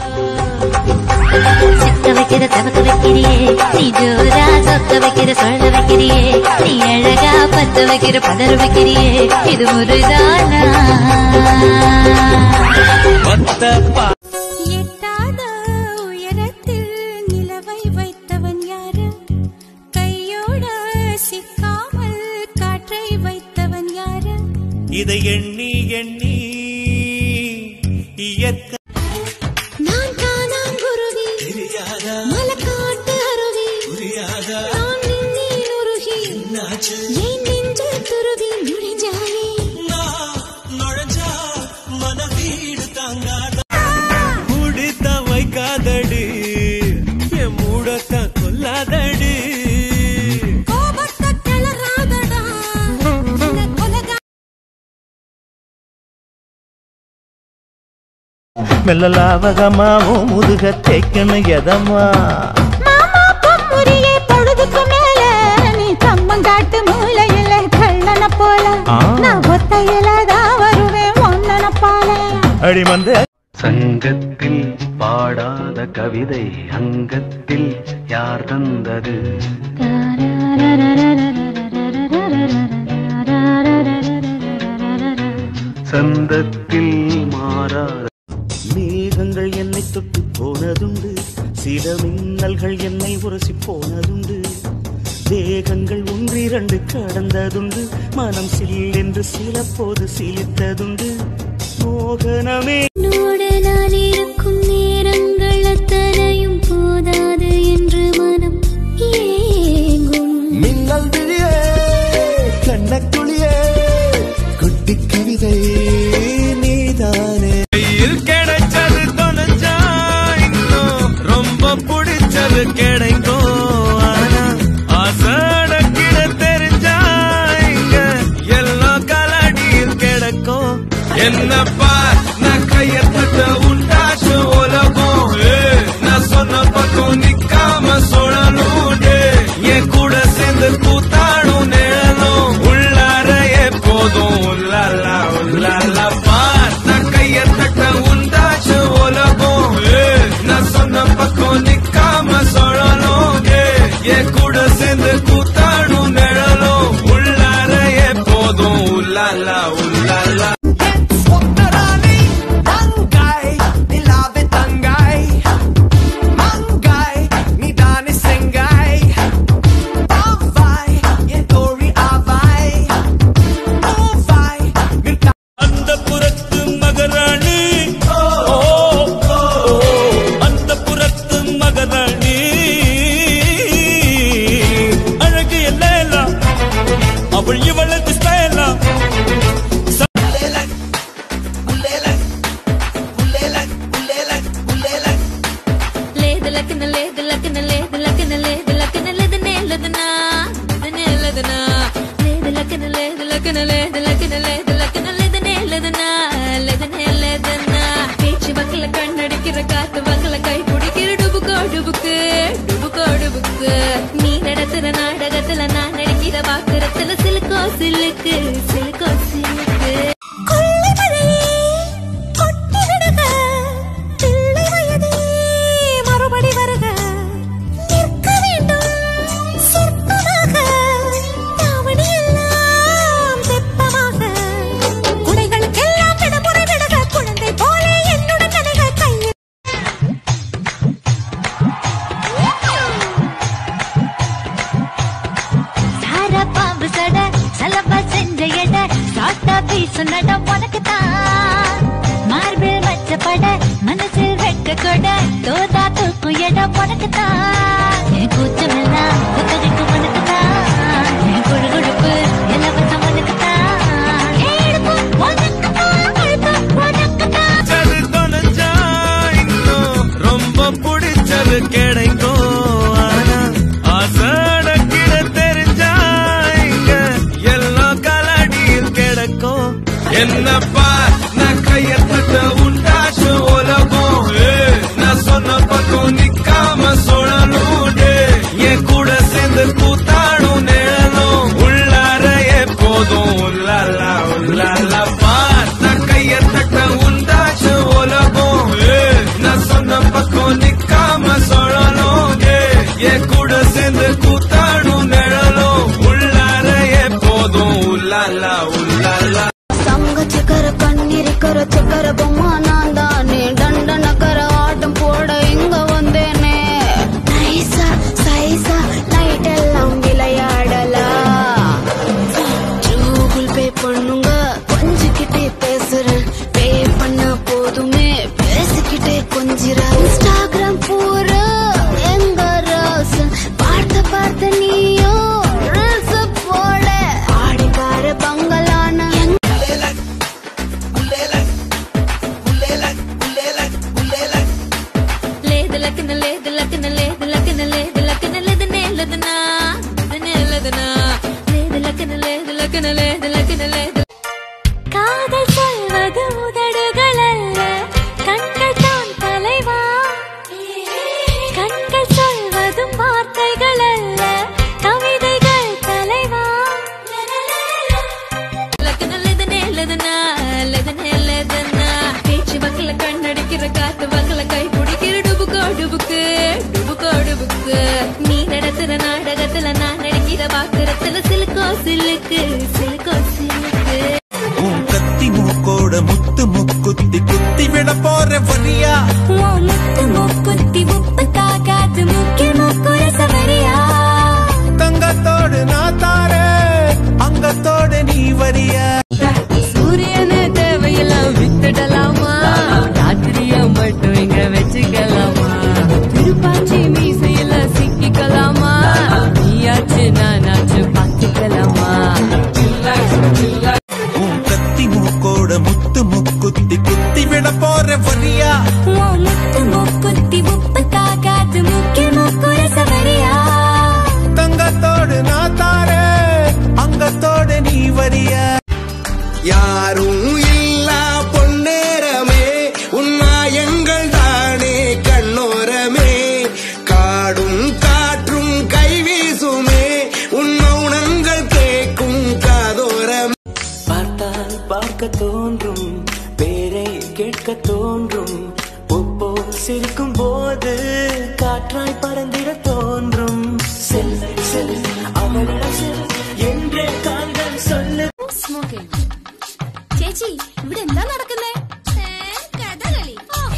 சிக்க வைக்கிற தவக்க வைக்கிறியே நீ ஜோரா சொக்க வைக்கிற சொல்ல வைக்கிறியே நீ அழகா பத்த வைக்கிற பதற வைக்கிறியே இது முருதானா எட்டாத உயரத்தில் நிலவை வைத்தவன் யாரு கையோட சிக்காமல் காற்றை வைத்தவன் யாரு இதை எண்ணி எண்ணி இயற்கை நான் காணாங்குருவி மலக்காட்டு அருவி நான் நின்னேன் உருகி என் நெஞ்சில் துருவி நுழைஞ்சாயே நுழைஞ்சா மன வீடு தாங்காத குடித்த வைக்காதடி என் மூடத்த கொல்லாதடி கோபத்தை கிளறாதடா இந்த கொலகா மெல்ல லாவகமாவும் முதுக தேய்க்கணும் எதமா மாமா பொம்முரியே பொழுதுக்கு மேல நீ கம்மங்காட்டு மூலையில கள்ளன போல ஆ. நான் ஒத்தையில தான் வருவேன் ஒன்னன போல அடி வந்து சங்கத்தில் பாடாத கவிதை அங்கத்தில் யார் தந்தது சந்தத்தில் மாறாத மேகங்கள் என்னை தொட்டு போனதுண்டு சில மின்னல்கள் என்னை உரசி போனதுண்டு தேகங்கள் ஒன்றிரண்டு கடந்ததுண்டு மனம் சில்லென்று சில போது சிலித்ததுண்டு மோகனமே உன்னோடு நான் இருக்கும் நேரங்கள் அத்தனையும் போதாது என்று மனம் ஏங்கும் மின்னல் விழியே கண்ணக்குழியே குட்டி கவிதை நீதானே கையில் கிடைச்சது தொலைஞ்சா இன்னும் ரொம்ப பிடிச்சது கிடைக்கும் ஆனா ஆசையோட கிட தெரிஞ்சா இங்க எல்லாம் கலடியில் கிடக்கும் என்னப்பா நான் கையத்தட்ட உண்டாச்சு உலகம் ஏய், நான் சொன்ன பக்கம் நிக்காம சொல்லணும் டேய். என் கூட சேர்ந்து கூத்தாடும் நிழலும் உள்ளார எப்போதும் உள்ளாலா உள்ளாலா பார் நான் கையத்தட்ட உண்டாச்சு உலகம் ஏய், நான் சொன்ன பக்கம் நிக்காம சொல்லணும் டேய். என் கூட சேர்ந்து கூத்தாடும் நிழலும் உள்ளார எப்போதும் உள்ளாலா உள்ளாலா அந்த புறத்து மகராணி ஓ, ஓ, அந்த புறத்து மகராணி அழகு எல்லேலா அவள் இவளது ஸ்டைலா లేదు లక్కన లేదు లక్కన లేదు లక్కన లేదు లక్కన లేదు నేలదనా లేదు నేలదనా లేదు లక్కన లేదు లక్కన లేదు లక్కన లేదు లక్కన లేదు నేలదనా లేదు నేలదనా பேச்சு வக்கல கண்ணடிக்கிற காத்து வக்கல கை பிடிக்கிற டுபுக்கோ டுபுக்கு டுபுக்கோ டுபுக்கு நீ நடத்துற நாடகத்துல நான் நடிக்கிற வாக்குறத்துல சிலுக்கோ சிலுக்கு சிலுக்கோ சிலுக்கு கொள்ளை மழையே கொட்டி விடுக பிள்ளை வயதே மறுபடி வருக நிற்க வேண்டும் சொற்பமாக தாவணி எல்லாம் தெப்பமாக குடைகளுக்கெல்லாம் விடுமுறை விடுக குழந்தை போல என்னுடன் நனைக கையில் சாரா பாம்பு சட சலபா செஞ்ச எட சாட்டா பீசு நட உனக்கு தான் மார்பிள் வச்ச பட மனசில் வெட்க கொட தோதா தூக்கு எட உனக்கு தான் என் கூச்சமெல்லாம் புத்தகைக்கு உனக்கு தான் என் குழுகுழுப்பு இலவசம் உனக்கு தான் என் இடுப்பு உனக்கு தான் கொழுப்பு உனக்கு தான் பிடிச்சது தொலைஞ்சா இன்னும் ரொம்ப பிடிச்சது கிடைக்கும் ஆனா ஆசையோட கிட தெரிஞ்சா இங்க எல்லாம் கலடியில் கிடக்கும் என்னப்பா நான் கையத்தட்ட உண்டாச்சு உலகம் ஏய், நான் சொன்ன பக்கம் நிக்காம சொல்லணும் டேய். என் கூட சேர்ந்து கூத்தாடும் நிழலும் உள்ளார எப்போதும் உள்ளாலா உள்ளாலா பார் நான் கையத்தட்ட உண்டாச்சு உலகம் ஏய், நான் சொன்ன பக்கம் நிக்காம சொல்லணும் ஏ என் கூட சேர்ந்து கூத்தாடும் நிழலும் உள்ளார எப்போதும் உள்ளாலா உள்ளாலா சங்க சக்கர கண்ணிருக்கிற சக்கர பொம்மா நான் தானே தண்ட நக்கர ஆட்டம் போட இங்க வந்தேனே நைசா சைசா நைட் எல்லாம் விளையாடலாம் கூகுள் பே பண்ணுங்க கொஞ்சிக்கிட்டே பேசுறேன் பே பண்ண போதுமே பேசிக்கிட்டே கொஞ்சிறேன் இன்ஸ்டாகிராம் பூரா எங்க ரோசன் பார்த்த பார்த்த நீயும் ரீல்ஸ் போட ஆடி பாரு பங்களான எங்க లేదు లక్కన లేదు లక్కన లేదు లక్కన లేదు లక్కన లేదనే లేదనా లేదనే లేదనా లేదు లక్కన లేదు లక్కన లేదు లక్కన లేదు காதல் சொல்வது உதடுகள் அல்ல கண்கள் தான் தலைவா கண்கள் சொல்வதும் வார்த்தைகள் அல்ல கவிதைகள் தலைவா லக்கன லெதனே லெதனா லெதனே லெதனா பேச்சு வக்கல கண்ணடிக்கிற காத்து வக்கல கை பிடிக்கிற டுபுக்கோ டுபுக்கு டுபுக்கோ டுபுக்கு நீ நடத்துற நாடகத்துல நான் நடிக்கிற பாக்குறத்துல சிலுக்கோ சிலுக்கு சிலுக்கோ சிலுக்கு உன் கத்தி மூக்கோட முத்து முக்குத்தி குத்தி விட போற வரியா உன் முத்து மூக்குத்தி உப்பு காக்காத்து முக்கிய மூக்குற சவரியா தங்கத்தோடு நான் தாரேன் அங்கத்தோடு நீ வரியா சூரியனை தேவையெல்லாம் வித்துடலாமா ராத்திரிய மட்டும் இங்க வச்சுக்கலாமா திருப்பாச்சி மீசையில சிக்கிக்கலாமா நீயாச்சு நானாச்சு பார்த்துக்கலாமா உன் கத்தி மூக்கோட முத்து முக்குத்தி குத்தி விட போற வரியா உன் முத்து மூக்குத்தி உப்பு காக்காத்து முக்கிய மூக்குற சவரியா தங்கத்தோடு நான் தாரேன் அங்கத்தோடு நீ வரியா யாரும் இல்லா பொன்னேரமே உன்னாயங்கள் தானே கண்ணோரமே காடும் காற்றும் கைவீசுமே உன் மௌனங்கள் கேட்கும் காதோரம் பார்த்தால் பார்க்க தோன்றும் பேரை கேட்க தோன்றும் ஒப்போ சிரிக்கும் போது காற்றாய் பறந்திட தோன்றும் செல் செல் அவளிடம் செல் என்றே கால்கள் சொல்லு ചേച്ചി ഇവിടെ എന്താ നടക്കുന്നേ കഥകളി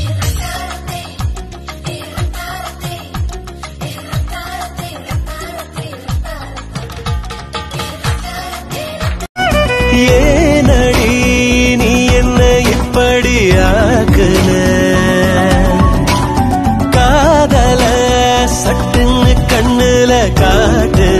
ஏனடி நீ என்ன இப்படி ஆக்குன காதல சட்டுன்னு கண்ணுல காட்டுன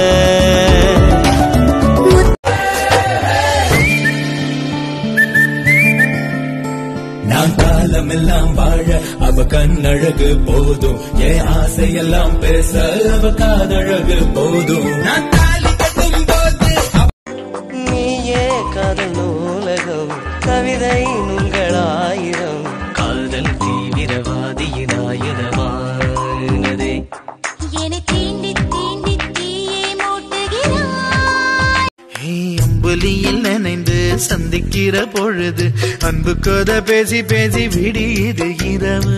நான் காலமெல்லாம் வாழ அவ கண்ணழகு போதும் என் ஆசையெல்லாம் பேச அவ காதழகு போதும் நான் தாலி கட்டும் போது நீயே காதல் நூலகம் கவிதை நூல்களாயிரம் காதல் தீவிரவாதியின் ஆயுதமானதே என்னை தீண்டி தீண்டி தீயே மூட்டுகிறாய் அம்புலியில் நினைந்து சந்திக்கிற பொழுது அன்பு கதை பேசி பேசி விடியுது இரவு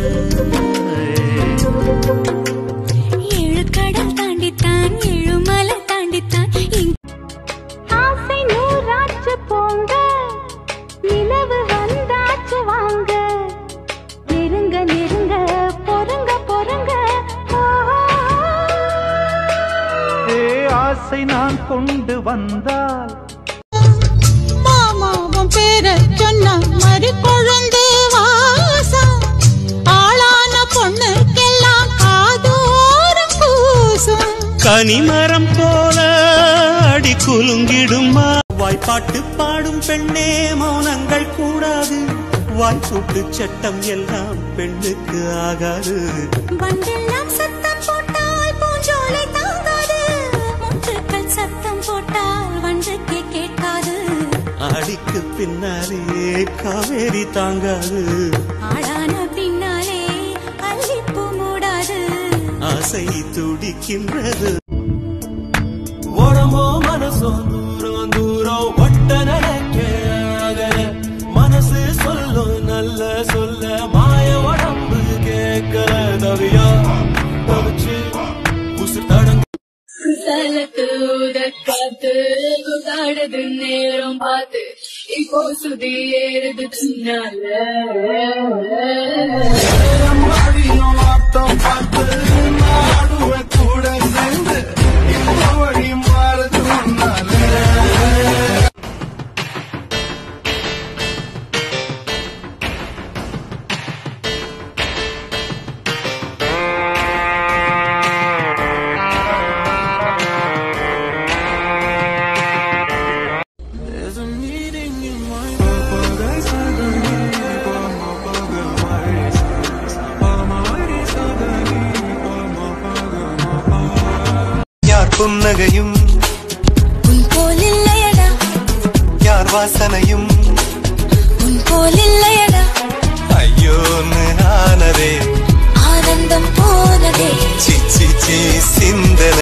ஏழு கடல் தாண்டித்தான் ஏழு மலை தாண்டித்தான் ஆசை நூறாச்சு போங்க நிலவு வந்தாச்சு வாங்க நெருங்க நெருங்க பொறுங்க பொறுங்க ஏ ஆசை நான் கொண்டு வந்தால் மாமாவும் பேர சொன்ன மறு கொழுந்து வாசம் ஆளான பொண்ணுக்கெல்லாம் காதோரம் கூசும் கனிமரம் போல அடி குலுங்கிடுமா வாய்ப்பாட்டு பாடும் பெண்ணே மௌனங்கள் கூடாது வாய்ப்பூட்டு சட்டம் எல்லாம் பெண்ணுக்கு ஆகாது வண்டெல்லாம் சத்தம் போட்டால் பூஞ்சோலை தாங்காது முத்துக்கள் சத்தம் போட்டால் வண்டுக்கு கேட்காது அடிக்கு பின்னாலே காவேரி தாங்காது ஆளான பின்னாலே அல்லிப்பூ மூடாது ஆசை துடிக்கின்றது உடம்போ மனசோ தூரம் தூரம் ஒட்ட நினைக்க அகல. மனசு சொல்லும் நல்ல சொல்ல மாய உடம்பு ஊத காத்து குதாடுது நேரம் பார்த்து இப்போ சுதி ஏறுது பின்னால யார் புன்னகையும் உன் போல் இல்லையடா யார் வாசனையும் உன் போல் இல்லை